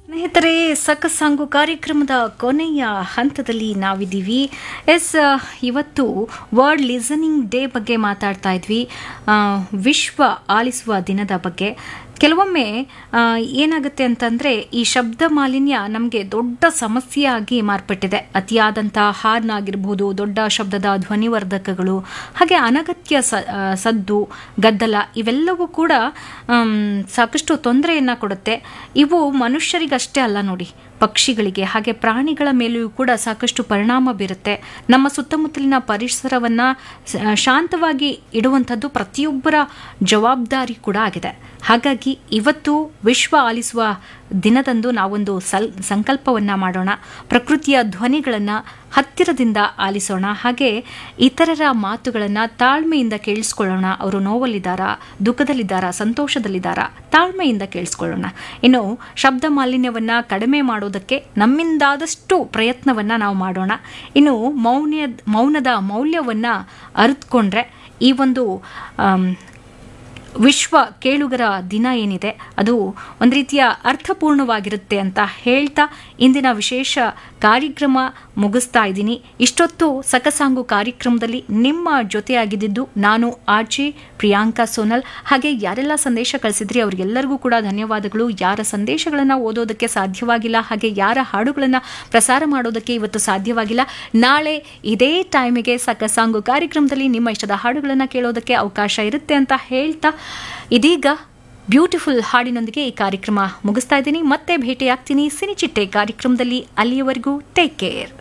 ಸ್ನೇಹಿತರೆ ಸಕಸಾಂಗು ಕಾರ್ಯಕ್ರಮದ ಕೊನೆಯ ಹಂತದಲ್ಲಿ ನಾವಿದ್ದೀವಿ ಎಸ್ ಇವತ್ತು ವರ್ಲ್ಡ್ ಲಿಸನಿಂಗ್ ಡೇ ಬಗ್ಗೆ ಮಾತಾಡ್ತಾ ಇದ್ವಿ ಆ, ವಿಶ್ವ ಆಲಿಸುವ ದಿನದ ಬಗ್ಗೆ ಕೆಲವೊಮ್ಮೆ ಆ, ಏನಾಗುತ್ತೆ ಅಂತಂದರೆ ಈ ಶಬ್ದ ಮಾಲಿನ್ಯ ನಮಗೆ ದೊಡ್ಡ ಸಮಸ್ಯೆಯಾಗಿ ಮಾರ್ಪಟ್ಟಿದೆ ಅತಿಯಾದಂಥ ಹಾರ್ನ್ ಆಗಿರ್ಬೋದು ದೊಡ್ಡ ಶಬ್ದದ ಧ್ವನಿವರ್ಧಕಗಳು ಹಾಗೆ ಅನಗತ್ಯ ಸ ಆ, ಸದ್ದು ಗದ್ದಲ ಇವೆಲ್ಲವೂ ಕೂಡ ಆಮ್, ಸಾಕಷ್ಟು ತೊಂದರೆಯನ್ನು ಕೊಡುತ್ತೆ ಇವು ಮನುಷ್ಯರಿಗಷ್ಟೇ ಅಲ್ಲ ನೋಡಿ ಪಕ್ಷಿಗಳಿಗೆ ಹಾಗೆ ಪ್ರಾಣಿಗಳ ಮೇಲೆಯೂ ಕೂಡ ಸಾಕಷ್ಟು ಪರಿಣಾಮ ಬೀರುತ್ತೆ ನಮ್ಮ ಸುತ್ತಮುತ್ತಲಿನ ಪರಿಸರವನ್ನು ಶಾಂತವಾಗಿ ಇಡುವಂಥದ್ದು ಪ್ರತಿಯೊಬ್ಬರ ಜವಾಬ್ದಾರಿ ಕೂಡ ಆಗಿದೆ ಹಾಗಾಗಿ ಇವತ್ತು ವಿಶ್ವ ಆಲಿಸುವ ದಿನದಂದು ನಾವೊಂದು ಸಲ್ ಸಂಕಲ್ಪವನ್ನು ಮಾಡೋಣ ಪ್ರಕೃತಿಯ ಧ್ವನಿಗಳನ್ನು ಹತ್ತಿರದಿಂದ ಆಲಿಸೋಣ ಹಾಗೆ ಇತರರ ಮಾತುಗಳನ್ನು ತಾಳ್ಮೆಯಿಂದ ಕೇಳಿಸ್ಕೊಳ್ಳೋಣ ಅವರು ನೋವಲ್ಲಿದ್ದಾರಾ ದುಃಖದಲ್ಲಿದ್ದಾರಾ ಸಂತೋಷದಲ್ಲಿದ್ದಾರಾ ತಾಳ್ಮೆಯಿಂದ ಕೇಳಿಸ್ಕೊಳ್ಳೋಣ ಇನ್ನು ಶಬ್ದ ಮಾಲಿನ್ಯವನ್ನು ಕಡಿಮೆ ಮಾಡೋದಕ್ಕೆ ನಮ್ಮಿಂದಾದಷ್ಟು ಪ್ರಯತ್ನವನ್ನು ನಾವು ಮಾಡೋಣ ಇನ್ನು ಮೌನ್ಯ ಮೌನದ ಮೌಲ್ಯವನ್ನು ಅರಿತುಕೊಂಡ್ರೆ ಈ ಒಂದು ಆಮ್, ವಿಶ್ವ ಕೇಳುಗರ ದಿನ ಏನಿದೆ ಅದು ಒಂದು ರೀತಿಯ ಅರ್ಥಪೂರ್ಣವಾಗಿರುತ್ತೆ ಅಂತ ಹೇಳ್ತಾ ಇಂದಿನ ವಿಶೇಷ ಕಾರ್ಯಕ್ರಮ ಮುಗಿಸ್ತಾ ಇದ್ದೀನಿ ಇಷ್ಟೊತ್ತು ಸಕಸಾಂಗು ಕಾರ್ಯಕ್ರಮದಲ್ಲಿ ನಿಮ್ಮ ಜೊತೆಯಾಗಿದ್ದು ನಾನು ಆರ್ಜಿ ಪ್ರಿಯಾಂಕಾ ಸೋನಲ್ ಹಾಗೆ ಯಾರೆಲ್ಲ ಸಂದೇಶ ಕಳಿಸಿದ್ರಿ ಅವರಿಗೆಲ್ಲರಿಗೂ ಕೂಡ ಧನ್ಯವಾದಗಳು ಯಾರ ಸಂದೇಶಗಳನ್ನು ಓದೋದಕ್ಕೆ ಸಾಧ್ಯವಾಗಿಲ್ಲ ಹಾಗೆ ಯಾರ ಹಾಡುಗಳನ್ನು ಪ್ರಸಾರ ಮಾಡೋದಕ್ಕೆ ಇವತ್ತು ಸಾಧ್ಯವಾಗಿಲ್ಲ ನಾಳೆ ಇದೇ ಟೈಮಿಗೆ ಸಕಸಾಂಗು ಕಾರ್ಯಕ್ರಮದಲ್ಲಿ ನಿಮ್ಮ ಇಷ್ಟದ ಹಾಡುಗಳನ್ನು ಕೇಳೋದಕ್ಕೆ ಅವಕಾಶ ಇರುತ್ತೆ ಅಂತ ಹೇಳ್ತಾ ಇದೀಗ ಬ್ಯೂಟಿಫುಲ್ ಹಾಡಿನೊಂದಿಗೆ ಈ ಕಾರ್ಯಕ್ರಮ ಮುಗಿಸ್ತಾ ಇದ್ದೀನಿ ಮತ್ತೆ ಭೇಟಿಯಾಗ್ತೀನಿ ಸಿನಿಚಿಟ್ಟೆ ಕಾರ್ಯಕ್ರಮದಲ್ಲಿ ಅಲ್ಲಿಯವರೆಗೂ ಟೇಕ್ ಕೇರ್